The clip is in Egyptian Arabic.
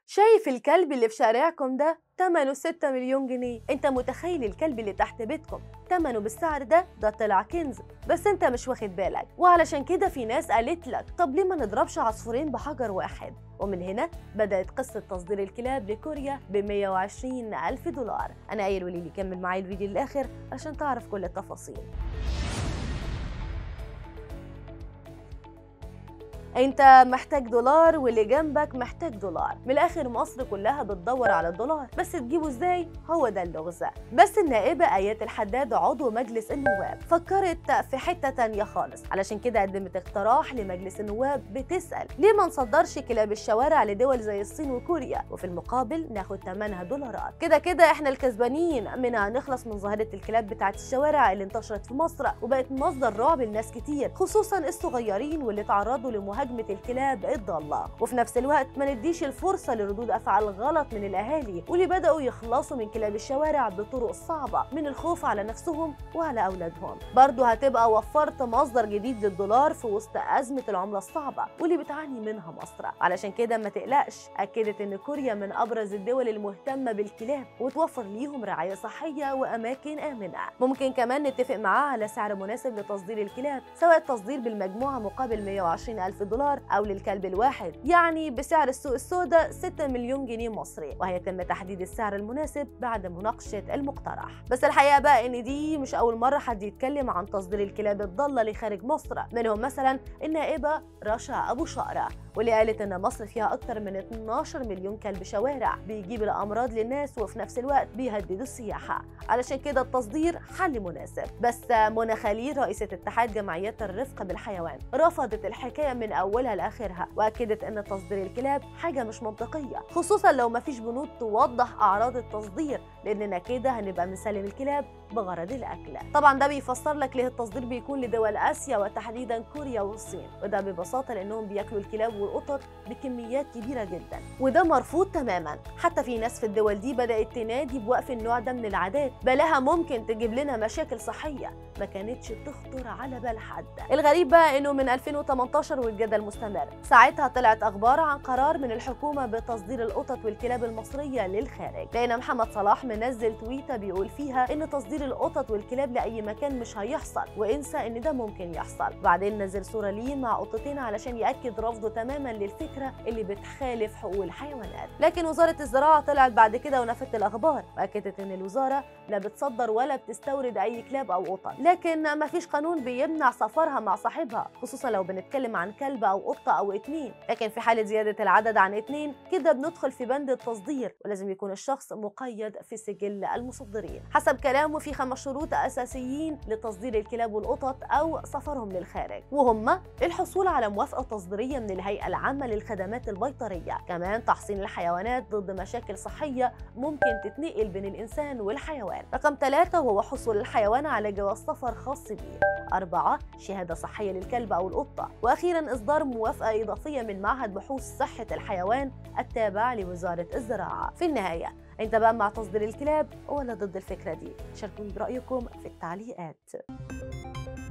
شايف الكلب اللي في شارعكم ده تمنه 6 مليون جنيه انت متخيل الكلب اللي تحت بيتكم تمنه بالسعر ده ده طلع كنز بس انت مش واخد بالك وعلشان كده في ناس قالت لك طب ليه ما نضربش عصفورين بحجر واحد ومن هنا بدأت قصة تصدير الكلاب لكوريا ب 120 ألف دولار أنا قايل وليلي كمل معايا الفيديو للآخر عشان تعرف كل التفاصيل انت محتاج دولار واللي جنبك محتاج دولار من الاخر مصر كلها بتدور على الدولار بس تجيبه ازاي هو ده اللغز بس النائبه ايات الحداد عضو مجلس النواب فكرت في حته تانية خالص علشان كده قدمت اقتراح لمجلس النواب بتسال ليه ما نصدرش كلاب الشوارع لدول زي الصين وكوريا وفي المقابل ناخد ثمنها دولارات كده كده احنا الكسبانين منها نخلص من ظاهره الكلاب بتاعت الشوارع اللي انتشرت في مصر وبقت مصدر رعب لناس كتير خصوصا الصغيرين واللي تعرضوا لمهاجمه مهاجمة الكلاب الضالة وفي نفس الوقت ما نديش الفرصة لردود أفعال غلط من الأهالي واللي بدأوا يخلصوا من كلاب الشوارع بطرق صعبة من الخوف على نفسهم وعلى أولادهم برضه هتبقى وفرت مصدر جديد للدولار في وسط أزمة العملة الصعبة واللي بتعاني منها مصر علشان كده ما تقلقش أكدت إن كوريا من أبرز الدول المهتمة بالكلاب وتوفر ليهم رعاية صحية وأماكن آمنة ممكن كمان نتفق معاها على سعر مناسب لتصدير الكلاب سواء التصدير بالمجموعة مقابل 120 ألف دولار دولار أو للكلب الواحد يعني بسعر السوق السوداء 6 مليون جنيه مصري وهيتم تحديد السعر المناسب بعد مناقشة المقترح بس الحقيقة بقى إن دي مش أول مرة حد يتكلم عن تصدير الكلاب الضالة لخارج مصر منهم مثلا النائبة رشا أبو شقرة واللي قالت ان مصر فيها اكتر من 12 مليون كلب شوارع بيجيب الامراض للناس وفي نفس الوقت بيهددوا السياحه علشان كده التصدير حل مناسب بس منى خليل رئيسه اتحاد جمعيات الرفق بالحيوان رفضت الحكايه من اولها لاخرها واكدت ان تصدير الكلاب حاجه مش منطقيه خصوصا لو مفيش بنود توضح اعراض التصدير لاننا كده هنبقى بنسلم الكلاب بغرض الاكل طبعا ده بيفسر لك ليه التصدير بيكون لدول اسيا وتحديدا كوريا والصين وده ببساطه لانهم بياكلوا الكلاب والقطط بكميات كبيره جدا وده مرفوض تماما حتى في ناس في الدول دي بدات تنادي بوقف النوع ده من العادات بلاها ممكن تجيب لنا مشاكل صحيه ما كانتش تخطر على بال حد الغريب بقى انه من 2018 والجدل مستمر ساعتها طلعت اخبار عن قرار من الحكومه بتصدير القطط والكلاب المصريه للخارج لقينا محمد صلاح منزل تويته بيقول فيها ان تصدير القطط والكلاب لاي مكان مش هيحصل وانسى ان ده ممكن يحصل بعدين نزل صوره ليه مع قطتين علشان ياكد رفضه تماما للفكره اللي بتخالف حقوق الحيوانات لكن وزاره الزراعه طلعت بعد كده ونفت الاخبار واكدت ان الوزاره لا بتصدر ولا بتستورد اي كلاب او قطط لكن ما فيش قانون بيمنع سفرها مع صاحبها خصوصا لو بنتكلم عن كلب او قطه او اتنين لكن في حاله زياده العدد عن اتنين كده بندخل في بند التصدير ولازم يكون الشخص مقيد في سجل المصدرين حسب كلامه في خمس شروط اساسيين لتصدير الكلاب والقطط او سفرهم للخارج وهم الحصول على موافقه تصديريه من الهيئه العامه للخدمات البيطريه كمان تحصين الحيوانات ضد مشاكل صحيه ممكن تتنقل بين الانسان والحيوان رقم ثلاثة هو حصول الحيوان على جواز سفر خاص بيه أربعة شهادة صحية للكلب أو القطة وأخيرا إصدار موافقة إضافية من معهد بحوث صحة الحيوان التابع لوزارة الزراعة في النهاية انت بقى مع تصدير الكلاب ولا ضد الفكرة دي شاركوني برأيكم في التعليقات